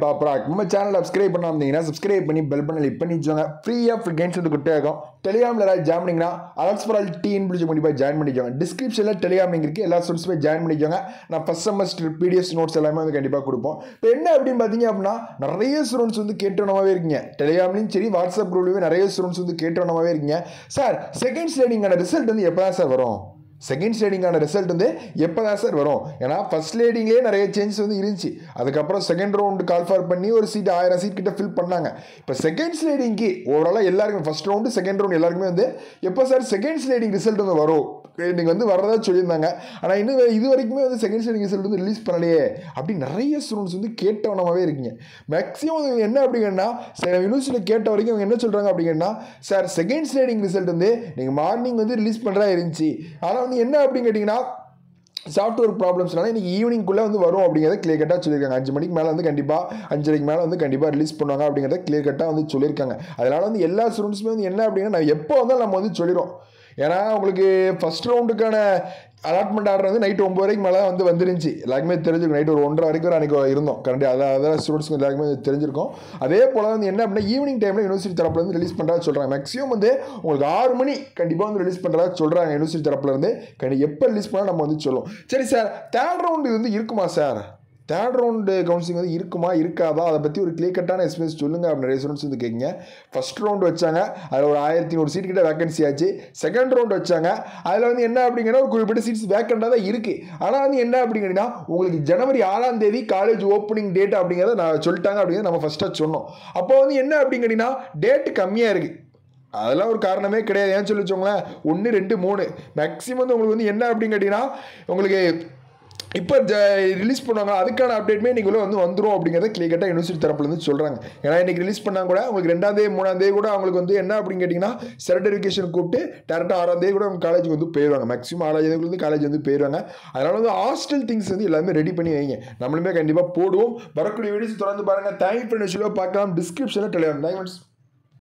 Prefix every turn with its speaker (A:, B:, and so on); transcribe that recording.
A: pop rock நம்ம channel subscribe பண்ணாம இருந்தீங்கன்னா சப்ஸ்கிரைப் பண்ணி பெல் பண்ணி லிக் பண்ணி வச்சுக்கோங்க ஃப்ரீயாக ஃபுல் கேம்ஸ் வந்து குட்டே இருக்கும் டெலிகிராமில் ஏதாவது ஜாயின் பண்ணிங்கன்னா அலர்ட்ஸ் ஃபார் ஆல் டீன் பிடிச்சி பண்ணி போய் ஜாயின் பண்ணிக்கோங்க டிஸ்கிரிப்ஷனில் டெலிகிராம் லிங்க் இருக்குது எல்லா ஸ்டூடெண்ட்ஸ் போய் ஜாயின் பண்ணிக்கோங்க நான் ஃபஸ்ட் செமஸ்டர் பிடிஎஃப் நோட்ஸ் எல்லாமே வந்து கண்டிப்பாக கொடுப்போம் இப்போ என்ன அப்படின்னு பார்த்தீங்க அப்படின்னா நிறைய ஸ்டூடெண்ட்ஸ் வந்து கேட்டவனமாவே இருக்கீங்க டெலிகிராம்லையும் சரி வாட்ஸ்அப் குரூப்லையும் நிறைய ஸ்டூடெண்ட்ஸ் வந்து கேட்டவனமாவே இருக்கீங்க சார் செகண்ட் ஸ்டேடிங்கான ரிசல்ட் வந்து எப்போ தான் சார் வரும் செகண்ட் ஸ்லேடிங்கான ரிசல்ட் வந்து எப்போ தான் சார் வரும் ஏன்னா ஃபர்ஸ்ட் ஸ்லேடிங்லேயே நிறைய சேஞ்சஸ் வந்து இருந்துச்சு அதுக்கப்புறம் செகண்ட் ரவுண்டு கால் ஃபார் பண்ணி ஒரு சீட் ஆயிரம் சீட் கிட்ட ஃபில் பண்ணாங்க இப்போ செகண்ட் ஸ்லேடிங்க்கு ஓவராலாக எல்லாருக்குமே ஃபர்ஸ்ட் ரவுண்டு செகண்ட் ரவுண்ட் எல்லாருக்குமே வந்து எப்போ சார் செகண்ட் ஸ்லேடிங் ரிசல்ட் வந்து வரும் நீங்கள் வந்து வரதா சொல்லியிருந்தாங்க ஆனால் இன்னும் இது வரைக்குமே வந்து செகண்ட் ஸ்லேடிங் ரிசல்ட் வந்து ரிலீஸ் பண்ணலையே அப்படி நிறைய ஸ்டூடெண்ட்ஸ் வந்து கேட்டவனமாகவே இருக்கீங்க மேக்ஸிமம் என்ன அப்படிங்கன்னா யூனிவர்சிட்டியில் கேட்ட வரைக்கும் அவங்க என்ன சொல்கிறாங்க அப்படிங்கன்னா சார் செகண்ட் ஸ்லேடிங் ரிசல்ட் வந்து நீங்கள் மார்னிங் வந்து ரிலீஸ் பண்ணுறா இருந்துச்சு ஆனால் வந்து என்ன அப்படின்னு கேட்டிங்கன்னா சாஃப்ட்வேர் ப்ராப்ளம்ஸ்னால இன்றைக்கி ஈவினிங்குள்ளே வந்து வரும் அப்படிங்கிறத கிளியர் கட்டாக சொல்லியிருக்காங்க அஞ்சு மணிக்கு மேலே வந்து கண்டிப்பாக அஞ்சரைக்கு மேலே வந்து கண்டிப்பாக ரிலீஸ் பண்ணுவாங்க அப்படிங்கிறத கிளியர் கட்டாக வந்து சொல்லியிருக்காங்க அதனால் வந்து எல்லா ஸ்டூடெண்ட்ஸுமே வந்து என்ன அப்படின்னா நான் எப்போ வந்தாலும் நம்ம வந்து சொல்லிடும் ஏன்னா உங்களுக்கு ஃபஸ்ட் ரவுண்டுக்கான அலாட்மெண்ட் ஆர்டர் வந்து நைட்டு ஒம்பது வரைக்கும் மேலே வந்து வந்துருந்துச்சு எல்லாருக்குமே தெரிஞ்சிருக்கும் நைட்டு ஒரு ஒன்றரை வரைக்கும் அன்றைக்கி இருந்தோம் கரெக்டாக அதான் அதான் ஸ்டூடெண்ட்ஸ்க்கு எல்லாருக்குமே தெரிஞ்சிருக்கும் அதே போல் வந்து என்ன அப்படின்னா ஈவினிங் டைமில் யூனிவர்சிட்டி தரப்புல இருந்து ரிலீஸ் பண்ணுறதா சொல்கிறாங்க மேக்ஸிமம் வந்து உங்களுக்கு ஆறு மணி கண்டிப்பாக வந்து ரிலீஸ் பண்ணுறதா சொல்கிறாங்க யூனிவர்சிட்டி தரப்புல இருந்து கண்டி எப்போ ரிலீஸ் பண்ணால் நம்ம வந்து சொல்லுவோம் சரி சார் தேர்ட் ரவுண்டு இது வந்து இருக்குமா சார் தேர்ட் ரவுண்டு கவுன்சிலிங் வந்து இருக்குமா இருக்காதா அதை பற்றி ஒரு கிளியர் கட்டான எக்ஸ்பீரியன்ஸ் சொல்லுங்கள் அப்படின்னு நிறைய ஸ்டூடெண்ட்ஸ் வந்து கேட்குங்க ஃபஸ்ட் ரவுண்டு வச்சாங்க அதில் ஒரு ஆயிரத்தி நூறு சீட் கிட்ட வேகன்சி ஆச்சு செகண்ட் ரவுண்ட் வச்சாங்க அதில் வந்து என்ன அப்படிங்கன்னா ஒரு குறிப்பிட்ட சீட்ஸ் வேக்கண்டாக தான் இருக்குது ஆனால் வந்து என்ன அப்படிங்கன்னா உங்களுக்கு ஜனவரி ஆறாம் தேதி காலேஜ் ஓப்பனிங் டேட் அப்படிங்கிறத நான் சொல்லிட்டாங்க அப்படிங்கிறத நம்ம ஃபஸ்ட்டாக சொன்னோம் அப்போ வந்து என்ன அப்படிங்கன்னா டேட்டு கம்மியாக இருக்குது அதெல்லாம் ஒரு காரணமே கிடையாது ஏன்னு சொல்லி வச்சோங்களேன் ஒன்று ரெண்டு மூணு மேக்ஸிமம் வந்து உங்களுக்கு வந்து என்ன அப்படின்னு கேட்டிங்கன்னா உங்களுக்கு இப்போ ரிலீஸ் பண்ணுவாங்க அதுக்கான அப்டேட்மே இன்றைக்கி வந்து வந்துடும் அப்படிங்கிறத கிளியர் யூனிவர்சிட்டி தரப்புலேருந்து சொல்கிறாங்க ஏன்னா இன்றைக்கி ரிலீஸ் பண்ணால் கூட உங்களுக்கு ரெண்டாம் தேதி மூணாம் தேதி கூட அவங்களுக்கு வந்து என்ன அப்படின்னு கேட்டிங்கன்னா சர்டிஃபிகேஷன் கூப்பிட்டு டேரெக்டாக ஆறாம் தேதி கூட அவங்க காலேஜுக்கு வந்து போயிடுவாங்க மேக்ஸிமம் ஆறாம் தேதி வந்து காலேஜ் வந்து போயிடுவாங்க அதனால் வந்து ஹாஸ்டல் திங்ஸ் வந்து எல்லாமே ரெடி பண்ணி வைங்க நம்மளுமே கண்டிப்பாக போடுவோம் வரக்கூடிய வீடியோஸ் தொடர்ந்து பாருங்கள் தேங்க் பண்ணி பார்க்கலாம் டிஸ்கிரிப்ஷனில் டெலிகிராம் தேங்க்ஸ்